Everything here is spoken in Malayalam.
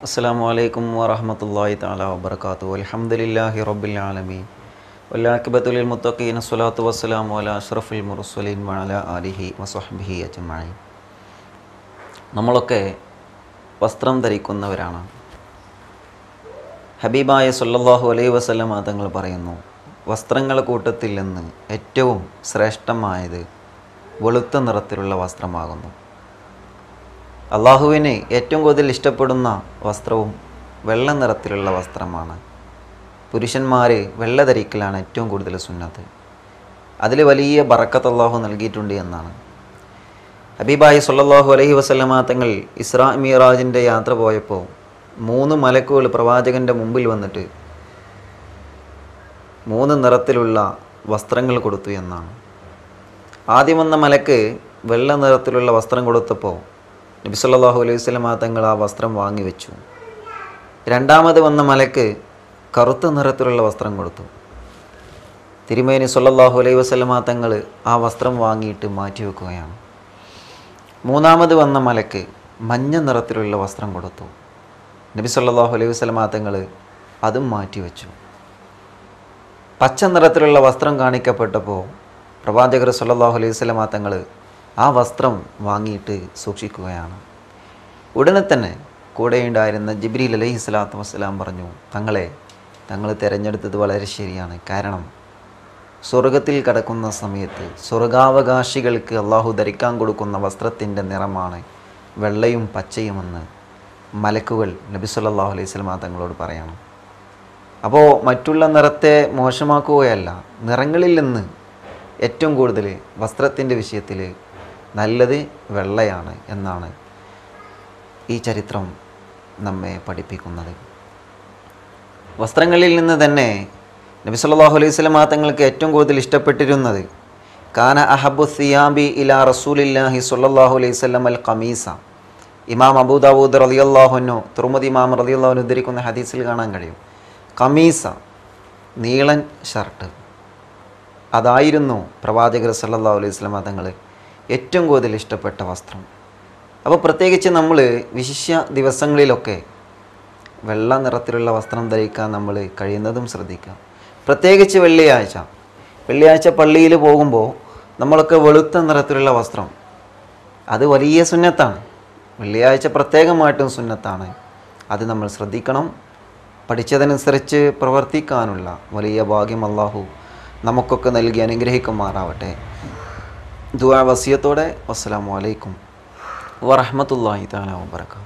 അസ്സാം വലൈക്കും വറഹമത്തല്ലാഹി താല വബർക്കാത്തു അലഹമുല്ലാഹി റബ്ബിൽ ആലമീൻ വല്ലാക്കിബത്തുലിൽ മുത്തഖീൻ സ്വലാത്തു വസ്സലാം വല അഷ്റഫുൽ മുറസ്വലീൻ വഅല ആലിഹി വസ്വഹ്ബിഹി അജ്മഈൻ നമ്മളൊക്കെ വസ്ത്രം ധരിക്കുന്നവരാണ് ഹബീബായ സല്ലല്ലാഹു അലൈഹി വസല്ലമ തങ്ങൾ പറയുന്നു വസ്ത്രങ്ങളുടെ കൂട്ടത്തിൽ നിന്ന് ഏറ്റവും ശ്രേഷ്ഠമായത് വെളുത്ത നിറത്തിലുള്ള വസ്ത്രമാകുന്നു അള്ളാഹുവിന് ഏറ്റവും കൂടുതൽ ഇഷ്ടപ്പെടുന്ന വസ്ത്രവും വെള്ള നിറത്തിലുള്ള വസ്ത്രമാണ് പുരുഷന്മാർ വെള്ള ധരിക്കലാണ് ഏറ്റവും കൂടുതൽ സുന്നത്ത് അതിൽ വലിയ ബറക്കത്ത് അള്ളാഹു നൽകിയിട്ടുണ്ട് എന്നാണ് ഹബീബായി സല്ലല്ലാഹു അലൈഹി വസല്ലമ തങ്ങൾ ഇസ്രാ മീറാജിൻ്റെ യാത്ര പോയപ്പോൾ മൂന്ന് മലക്കുകൾ പ്രവാചകൻ്റെ മുമ്പിൽ വന്നിട്ട് മൂന്ന് നിറത്തിലുള്ള വസ്ത്രങ്ങൾ കൊടുത്തു എന്നാണ് ആദ്യം വന്ന മലക്ക് വെള്ള നിറത്തിലുള്ള വസ്ത്രം കൊടുത്തപ്പോൾ നബി സല്ലല്ലാഹു അലൈഹി വസല്ലമ തങ്ങൾ ആ വസ്ത്രം വാങ്ങി വെച്ചു രണ്ടാമത് വന്ന മലക്ക് കറുത്ത നിറത്തിലുള്ള വസ്ത്രം കൊടുത്തു തിരുമേനി സല്ലല്ലാഹു അലൈഹി വസല്ലമ തങ്ങൾ ആ വസ്ത്രം വാങ്ങിയിട്ട് മാറ്റി വെക്കുകയാണ് മൂന്നാമത് വന്ന മലക്ക് മഞ്ഞ നിറത്തിലുള്ള വസ്ത്രം കൊടുത്തു നബി സല്ലല്ലാഹു അലൈഹി വസല്ലമ തങ്ങൾ അതും മാറ്റി വെച്ചു പച്ച നിറത്തിലുള്ള വസ്ത്രം കാണിക്കപ്പെട്ടപ്പോൾ പ്രവാചകർ സല്ലല്ലാഹു അലൈഹി വസല്ലമ തങ്ങൾ ആ വസ്ത്രം വാങ്ങിയിട്ട് സൂക്ഷിക്കുകയാണ് ഉടനെ തന്നെ കൂടെയുണ്ടായിരുന്ന ജിബ്രീൽ അലൈഹി സ്വലാത്തു വസ്സലാം പറഞ്ഞു തങ്ങളെ തങ്ങൾ തിരഞ്ഞെടുത്തത് വളരെ ശരിയാണ് കാരണം സ്വർഗത്തിൽ കടക്കുന്ന സമയത്ത് സ്വർഗാവകാശികൾക്ക് അള്ളാഹു ധരിക്കാൻ കൊടുക്കുന്ന വസ്ത്രത്തിൻ്റെ നിറമാണ് വെള്ളയും പച്ചയുമെന്ന് മലക്കുകൾ നബി സല്ലല്ലാഹു അലൈഹി സ്വലമ തങ്ങളോട് പറയണം അപ്പോൾ മറ്റുള്ള നിറത്തെ മോശമാക്കുകയല്ല നിറങ്ങളിൽ നിന്ന് ഏറ്റവും കൂടുതൽ വസ്ത്രത്തിൻ്റെ വിഷയത്തിൽ നല്ലത് വെള്ളയാണ് എന്നാണ് ഈ ചരിത്രം നമ്മെ പഠിപ്പിക്കുന്നത് വസ്ത്രങ്ങളിൽ നിന്ന് തന്നെ നബി സല്ലല്ലാഹു അലൈഹി വസല്ലം തങ്ങൾക്ക് ഏറ്റവും കൂടുതൽ ഇഷ്ടപ്പെട്ടിരുന്നത് കാന അഹബു സിയാബി ഇലാ റസൂലില്ലാഹി സ്വല്ലല്ലാഹു അലൈഹി വസല്ലം അൽ ഖമീസ ഇമാം അബൂദാവൂദ് റളിയല്ലാഹുനു തുർമുദി ഇമാം റളിയല്ലാഹുനു ഉദ്ധരിക്കുന്ന ഹദീസിൽ കാണാൻ കഴിയും ഖമീസ നീളൻ ഷർട്ട് അതായിരുന്നു പ്രവാചകർ സല്ലല്ലാഹു അലൈഹി വസല്ലം തങ്ങൾ ഏറ്റവും കൂടുതൽ ഇഷ്ടപ്പെട്ട വസ്ത്രം അപ്പോൾ പ്രത്യേകിച്ച് നമ്മൾ വിശിഷ്യ ദിവസങ്ങളിലൊക്കെ വെള്ള നിറത്തിലുള്ള വസ്ത്രം ധരിക്കാൻ നമ്മൾ കഴിയുന്നതും ശ്രദ്ധിക്കുക പ്രത്യേകിച്ച് വെള്ളിയാഴ്ച വെള്ളിയാഴ്ച പള്ളിയിൽ പോകുമ്പോൾ നമ്മളൊക്കെ വെളുത്ത നിറത്തിലുള്ള വസ്ത്രം അത് വലിയ സുന്നത്താണ് വെള്ളിയാഴ്ച പ്രത്യേകമായിട്ടും സുന്നത്താണ് അത് നമ്മൾ ശ്രദ്ധിക്കണം പഠിച്ചതനുസരിച്ച് പ്രവർത്തിക്കാനുള്ള വലിയ ഭാഗ്യം അള്ളാഹു നമുക്കൊക്കെ നൽകി അനുഗ്രഹിക്കുമാറാവട്ടെ ദുആ വസിയത്തോടെ അസ്സലാമു അലൈക്കും വറഹ്മത്തുള്ളാഹി തആല വബറകാതുഹു